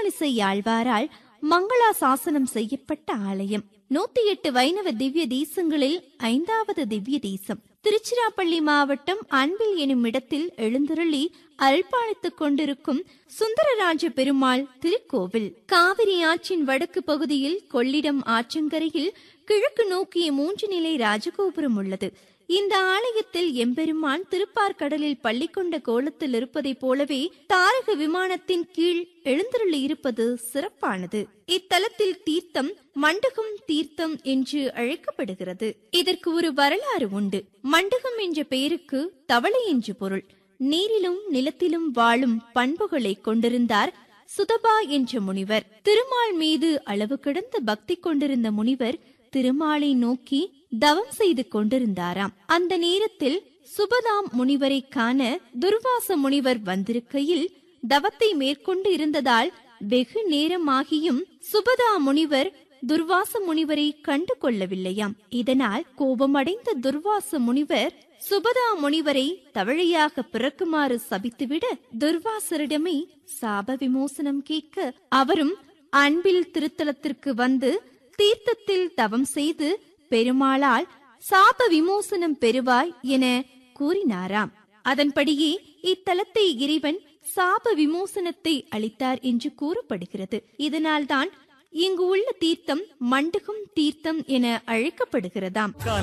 திருமழிசை ஆழ்வாரால் மங்களாசாசனம் செய்யப்பட்ட ஆலயம் நூத்தி எட்டு வைணவ திவ்ய தேசங்களில் ஐந்தாவது திவ்ய தேசம் திருச்சிராப்பள்ளி மாவட்டம் அன்பில் எனும் இடத்தில் எழுந்தருளி அருள்பாலித்துக் கொண்டிருக்கும் சுந்தரராஜ பெருமாள் திருக்கோவில் காவிரி ஆற்றின் வடக்கு பகுதியில் கொள்ளிடம் ஆற்றங்கரையில் கிழக்கு நோக்கிய மூன்று நிலை ராஜகோபுரம் உள்ளது இந்த ஆலயத்தில் எம்பெருமான் திருப்பார்கடலில் பள்ளி கொண்ட கோலத்தில் இருப்பதைப் போலவே தாரக விமானத்தின் கீழ் எழுந்தருளி இருப்பது சிறப்பானது இத்தலத்தில் தீர்த்தம் மண்டகம் தீர்த்தம் என்று அழைக்கப்படுகிறது இதற்கு ஒரு வரலாறு உண்டு மண்டகம் என்ற பெயருக்கு தவளை என்று பொருள் நீரிலும் நிலத்திலும் வாழும் பண்புகளை கொண்டிருந்தார் சுதபா என்ற முனிவர் திருமால் மீது அளவு கடந்த பக்தி கொண்டிருந்த முனிவர் திருமாலை நோக்கி தவம் செய்து கொண்டிருந்தாராம் அந்த நேரத்தில் சுபதாம் முனிவரை காண துர்வாச முனிவர் வந்திருக்கையில் தவத்தை மேற்கொண்டு இருந்ததால் வெகு நேரமாகியும் சுபதா முனிவர் துர்வாச முனிவரை கண்டு கொள்ளவில்லையாம் இதனால் கோபமடைந்த துர்வாச முனிவர் சுபதா முனிவரை தவழையாக பிறக்குமாறு சபித்துவிட துர்வாசரிடமே சாப விமோசனம் கேட்க அவரும் அன்பில் திருத்தலத்திற்கு வந்து தீர்த்தத்தில் தவம் செய்து பெருமாளால் சாப விமோசனம் பெறுவாய் என கூறினாராம் அதன்படியே இத்தலத்தை இறைவன் சாப விமோசனத்தை அளித்தார் என்று கூறப்படுகிறது இதனால்தான் இங்கு உள்ள தீர்த்தம் மண்டகம் தீர்த்தம் என அழைக்கப்படுகிறதாம்